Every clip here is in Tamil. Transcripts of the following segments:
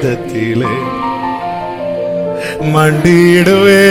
பாதத்திலே மண்டிடுவே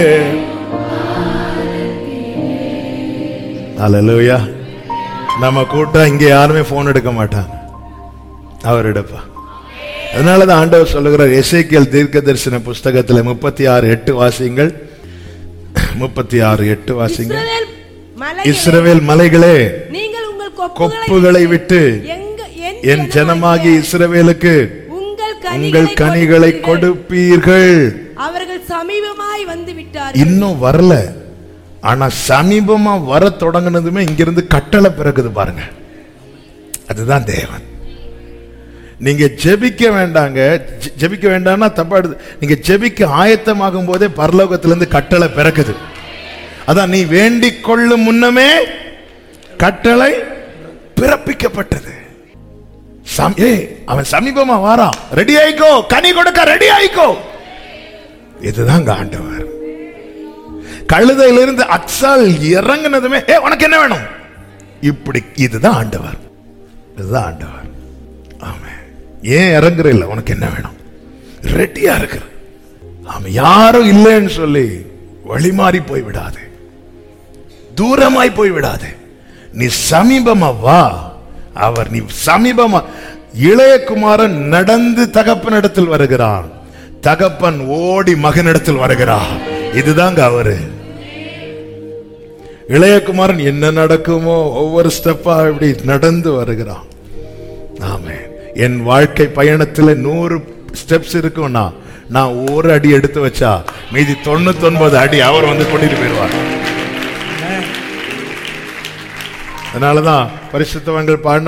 அல்லேலூயா நம்ம கூட்டம் இங்க யாருமே போன் எடுக்க மாட்டாங்க அவர் எடுப்பா அதனாலதான் ஆண்டவர் சொல்லுகிறார் எசேக்கியல் தீர்க்க தரிசன புஸ்தகத்துல முப்பத்தி ஆறு எட்டு வாசிங்கள் முப்பத்தி ஆறு எட்டு வாசிங்கள் இஸ்ரவேல் மலைகளே, இஸ்ரவேல் மலைகளே நீங்கள் உங்கள் கொப்புகளை விட்டு எங்க- என் ஜனமாகி இஸ்ரவேலுக்கு உங்கள் உங்கள் கனிகளை கொடுப்பீர்கள் அவர்கள் சமீபமாய் வந்து விட்டார்கள் இன்னும் வரல ஆனா சமீபமா வர தொடங்குனதுமே இங்கிருந்து கட்டளை பிறகுது பாருங்க அதுதான் தேவன் நீங்க ஜெபிக்க வேண்டாங்க ஜெ- ஜெபிக்க வேண்டாம்னா தப்பா எடுத்து நீங்க ஜெபிக்க ஆயத்தமாகும் போதே பரலோகத்திலிருந்து கட்டளை பிறக்குது அதான் நீ வேண்டிக் கொள்ளும் முன்னமே கட்டளை பிறப்பிக்கப்பட்டது சம்- ஏய், அவன் சமீபமா வாரான் ரெடி ஆயிக்கோ கனி கொடுக்க ரெடி ஆயிக்கோ இதுதான் ஆண்டவர் கழுதையிலிருந்து அக்சால் இறங்குனதுமே ஏ உனக்கு என்ன வேணும் இப்படி இதுதான் ஆண்டவர் இதுதான் ஆண்டவர் ஆமே ஏன் இறங்குற இல்ல உனக்கு என்ன வேணும் ரெடியா இருக்கிற ஆமா யாரும் இல்லைன்னு சொல்லி வழி மாறி போய் விடாது தூரமாய் போய் விடாது நீ சமீபமா வா அவர் நீ சமீபமா இளையகுமாரன் நடந்து தகப்பனிடத்தில் வருகிறான் தகப்பன் ஓடி மகனிடத்தில் வருகிறான் இதுதாங்க அவரு இளையகுமாரன் என்ன நடக்குமோ ஒவ்வொரு ஸ்டெப்பா இப்படி நடந்து வருகிறான் ஆமே என் வாழ்க்கை பயணத்துல நூறு ஸ்டெப்ஸ் இருக்கும்னா நான் ஒரு அடி எடுத்து வச்சா மீதி தொண்ணூத்தி ஒன்பது அடி அவர் வந்து கொண்டுட்டு போயிடுவார் அதனாலதான் பரிசுத்தவங்கள் பாடின